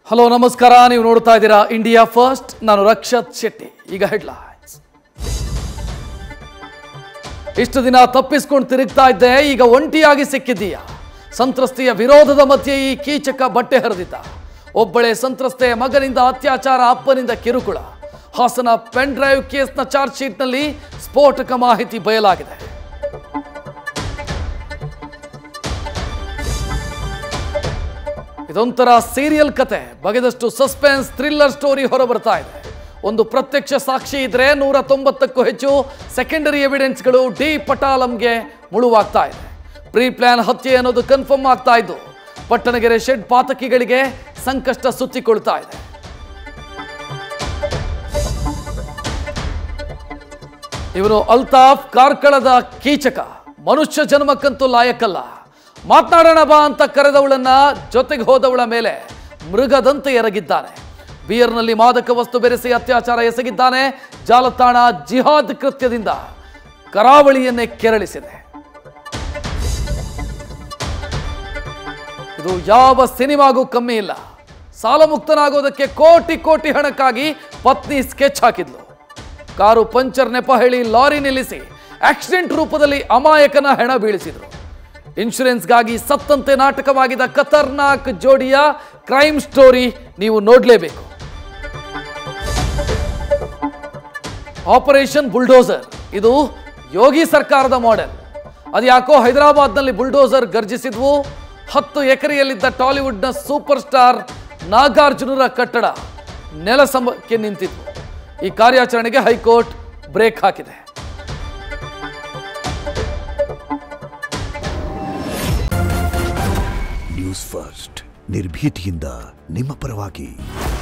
hello ನಮಸ್ಕಾರ ನೀವು ನೋಡ್ತಾ ಇದ್ದೀರಾ ಇಂಡಿಯಾ ಫಸ್ಟ್ ನಾನು ರಕ್ಷತ್ ಶೆಟ್ಟಿ ಈಗ ಹೆಡ್ಲೈನ್ಸ್ ಇಷ್ಟು ದಿನ ತಪ್ಪಿಸ್ಕೊಂಡು ತಿರುಗ್ತಾ ಇದ್ದೆ ಈಗ ಒಂಟಿಯಾಗಿ ಸಿಕ್ಕಿದ್ದೀಯ ಸಂತ್ರಸ್ತೆಯ ವಿರೋಧದ ಮಧ್ಯೆ ಈ ಕೀಚಕ ಬಟ್ಟೆ ಹರಿದಿದ್ದ ಒಬ್ಬಳೆ ಸಂತ್ರಸ್ತೆಯ ಮಗನಿಂದ ಅತ್ಯಾಚಾರ ಅಪ್ಪನಿಂದ ಕಿರುಕುಳ ಹಾಸನ ಪೆನ್ ಡ್ರೈವ್ ಕೇಸ್ನ ಚಾರ್ಜ್ ಶೀಟ್ನಲ್ಲಿ ಸ್ಫೋಟಕ ಮಾಹಿತಿ ಬಯಲಾಗಿದೆ ಇದೊಂಥರ ಸೀರಿಯಲ್ ಕತೆ ಬಗೆದಷ್ಟು ಸಸ್ಪೆನ್ಸ್ ಥ್ರಿಲ್ಲರ್ ಸ್ಟೋರಿ ಹೊರಬರ್ತಾ ಇದೆ ಒಂದು ಪ್ರತ್ಯಕ್ಷ ಸಾಕ್ಷಿ ಇದ್ರೆ ನೂರ ತೊಂಬತ್ತಕ್ಕೂ ಹೆಚ್ಚು ಸೆಕೆಂಡರಿ ಎವಿಡೆನ್ಸ್ಗಳು ಡಿ ಪಟಾಲಂಗೆ ಮುಳುವಾಗ್ತಾ ಇದೆ ಪ್ರೀ ಪ್ಲಾನ್ ಹತ್ಯೆ ಅನ್ನೋದು ಕನ್ಫರ್ಮ್ ಆಗ್ತಾ ಇದ್ದು ಪಟ್ಟಣಗೆರೆ ಶೆಡ್ ಪಾತಕಿಗಳಿಗೆ ಸಂಕಷ್ಟ ಸುತ್ತಿಕೊಳ್ತಾ ಇದೆ ಇವನು ಅಲ್ತಾಫ್ ಕಾರ್ಕಳದ ಕೀಚಕ ಮನುಷ್ಯ ಜನ್ಮಕ್ಕಂತೂ ಲಾಯಕ್ಕಲ್ಲ ಮಾತನಾಡೋಣ ಬಾ ಅಂತ ಕರೆದವಳನ್ನ ಜೊತೆಗೆ ಹೋದವಳ ಮೇಲೆ ಮೃಗದಂತೆ ಎರಗಿದ್ದಾನೆ ಬಿಯರ್ನಲ್ಲಿ ಮಾದಕ ವಸ್ತು ಬೆರೆಸಿ ಅತ್ಯಾಚಾರ ಎಸಗಿದ್ದಾನೆ ಜಾಲತಾಣ ಜಿಹಾದ್ ಕೃತ್ಯದಿಂದ ಕರಾವಳಿಯನ್ನೇ ಕೆರಳಿಸಿದೆ ಇದು ಯಾವ ಸಿನಿಮಾಗೂ ಕಮ್ಮಿ ಇಲ್ಲ ಸಾಲ ಮುಕ್ತನಾಗೋದಕ್ಕೆ ಕೋಟಿ ಕೋಟಿ ಹಣಕ್ಕಾಗಿ ಪತ್ನಿ ಸ್ಕೆಚ್ ಹಾಕಿದ್ಲು ಕಾರು ಪಂಚರ್ ನೆಪ ಹೇಳಿ ಲಾರಿ ನಿಲ್ಲಿಸಿ ಆಕ್ಸಿಡೆಂಟ್ ರೂಪದಲ್ಲಿ ಅಮಾಯಕನ ಹೆಣ ಬೀಳಿಸಿದ್ರು ಇನ್ಶೂರೆನ್ಸ್ಗಾಗಿ ಸತ್ತಂತೆ ನಾಟಕವಾಗಿದ್ದ ಖತರ್ನಾಕ್ ಜೋಡಿಯ ಕ್ರೈಮ್ ಸ್ಟೋರಿ ನೀವು ನೋಡಲೇಬೇಕು ಆಪರೇಷನ್ ಬುಲ್ಡೋಸರ್ ಇದು ಯೋಗಿ ಸರ್ಕಾರದ ಮಾಡೆಲ್ ಅದು ಯಾಕೋ ಹೈದರಾಬಾದ್ನಲ್ಲಿ ಬುಲ್ಡೋಸರ್ ಗರ್ಜಿಸಿದ್ವು ಹತ್ತು ಎಕರೆಯಲ್ಲಿದ್ದ ಟಾಲಿವುಡ್ನ ಸೂಪರ್ ಸ್ಟಾರ್ ನಾಗಾರ್ಜುನರ ಕಟ್ಟಡ ನೆಲಸಮಕ್ಕೆ ನಿಂತಿದ್ವು ಈ ಕಾರ್ಯಾಚರಣೆಗೆ ಹೈಕೋರ್ಟ್ ಬ್ರೇಕ್ ಹಾಕಿದೆ ನ್ಯೂಸ್ ಫಸ್ಟ್ ನಿರ್ಭೀತಿಯಿಂದ ನಿಮ್ಮ ಪರವಾಗಿ